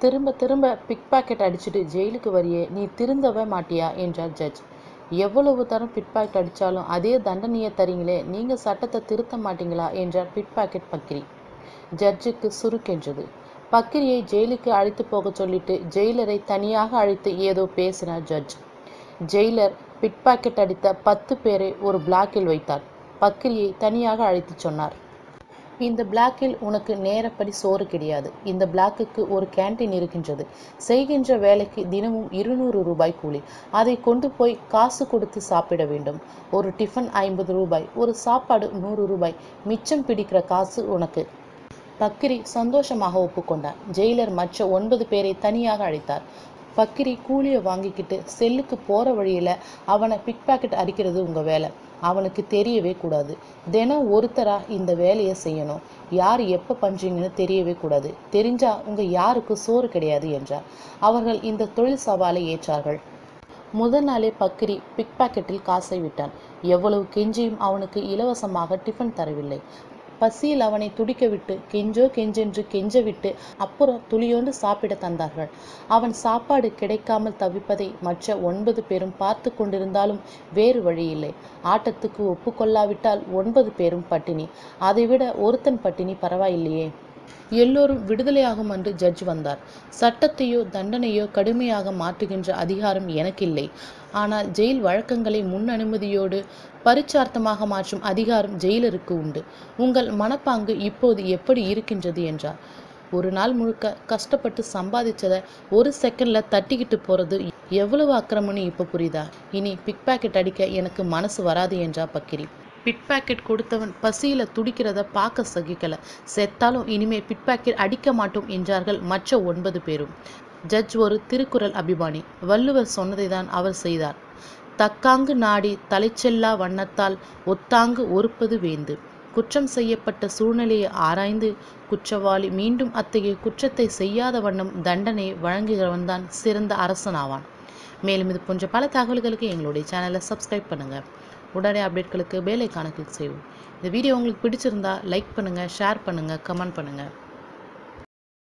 திரும்ப திரும்ப big packet அடிச்சுட்டு ஜெயிலுக்கு வரியே நீ திருந்தவே மாட்டியா என்றார் ஜட்ஜ் எவ்வளவு தரம் பிட் பாக்கெட் அடித்தாலும் அதே தண்டனையை தரீங்களே நீங்கள் சட்டத்தை திருத்த மாட்டீங்களா என்றார் பிட் பாக்கெட் பக்கிரி ஜட்ஜுக்கு சுருக்கென்றது பக்கிரியை ஜெயிலுக்கு அழைத்து போக சொல்லிட்டு ஜெயிலரை தனியாக அழைத்து ஏதோ பேசினார் ஜட்ஜ் ஜெயிலர் பிட் பாக்கெட் அடித்த பத்து பேரை ஒரு பிளாக்கில் வைத்தார் பக்கிரியை தனியாக அழைத்துச் சொன்னார் இந்த பிளாக்கில் உனக்கு நேரப்படி சோறு கிடையாது இந்த பிளாக்குக்கு ஒரு கேண்டீன் இருக்கின்றது செய்கின்ற வேலைக்கு தினமும் இருநூறு ரூபாய் கூலி அதை கொண்டு போய் காசு கொடுத்து சாப்பிட வேண்டும் ஒரு டிஃபன் ஐம்பது ரூபாய் ஒரு சாப்பாடு நூறு ரூபாய் மிச்சம் பிடிக்கிற காசு உனக்கு பக்கிரி சந்தோஷமாக ஒப்புக்கொண்டார் ஜெயிலர் மற்ற ஒன்பது பேரை தனியாக அழைத்தார் பக்கிரி கூலியை வாங்கிக்கிட்டு செல்லுக்கு போகிற வழியில் அவனை பிக் பாக்கெட் அடிக்கிறது உங்கள் வேலை அவனுக்கு தெரியவே கூடாது தினம் ஒருத்தராக இந்த வேலையை செய்யணும் யார் எப்போ பண்றீங்கன்னு தெரியவே கூடாது தெரிஞ்சா உங்கள் யாருக்கும் சோறு கிடையாது என்றார் அவர்கள் இந்த தொழில் சவாலை ஏற்றார்கள் முதல் நாளே பக்கிரி பிக் பாக்கெட்டில் காசை விட்டான் எவ்வளவு கெஞ்சியும் அவனுக்கு இலவசமாக டிஃபன் தரவில்லை பசியில் அவனை துடிக்க விட்டு கெஞ்சோ கெஞ்சென்று கெஞ்ச விட்டு அப்புறம் துளியோண்டு சாப்பிட தந்தார்கள் அவன் சாப்பாடு கிடைக்காமல் தவிப்பதை மற்ற ஒன்பது பேரும் பார்த்து கொண்டிருந்தாலும் வேறு வழியில்லை ஆட்டத்துக்கு ஒப்புக்கொள்ளாவிட்டால் ஒன்பது பேரும் பட்டினி அதைவிட ஒருத்தன் பட்டினி பரவாயில்லையே எல்லோரும் விடுதலையாகும் என்று ஜட்ஜ் வந்தார் சட்டத்தையோ தண்டனையோ கடுமையாக மாற்றுகின்ற அதிகாரம் எனக்கில்லை ஆனால் ஜெயில் வழக்கங்களை முன் அனுமதியோடு பரிச்சார்த்தமாக மாற்றும் அதிகாரம் ஜெயிலருக்கு உண்டு உங்கள் மனப்பாங்கு இப்போது எப்படி இருக்கின்றது என்றார் ஒரு நாள் முழுக்க கஷ்டப்பட்டு சம்பாதிச்சதை ஒரு செகண்ட்ல தட்டிக்கிட்டு போறது எவ்வளவு அக்கிரமம்னு இப்போ புரியுதா இனி பிக் பாக்கெட் அடிக்க எனக்கு மனசு வராது என்றா பக்கிரி பிட் பாக்கெட் கொடுத்தவன் பசியில துடிக்கிறத பார்க்க சகிக்கல செத்தாலும் இனிமே பிட் பாக்கெட் அடிக்க மாட்டோம் என்றார்கள் மற்ற ஒன்பது பேரும் ஜட்ஜ் ஒரு திருக்குறள் அபிமானி வள்ளுவர் சொன்னதை தான் அவர் செய்தார் தக்காங்கு நாடி தலைச்செல்லா வண்ணத்தால் ஒத்தாங்கு ஒருப்பது வேந்து குற்றம் செய்யப்பட்ட சூழ்நிலையை ஆராய்ந்து குற்றவாளி மீண்டும் அத்தகைய குற்றத்தை செய்யாத வண்ணம் தண்டனை வழங்குகிறவன்தான் சிறந்த அரசனாவான் மேலும் இது போன்ற பல தகவல்களுக்கு எங்களுடைய சேனலை சப்ஸ்கிரைப் பண்ணுங்கள் உடனே அப்டேட்களுக்கு பெல் ஐக்கானை கிளிக் செய்வோம் இந்த வீடியோ உங்களுக்கு பிடிச்சிருந்தா லைக் பண்ணுங்கள் ஷேர் பண்ணுங்கள் கமெண்ட் பண்ணுங்கள்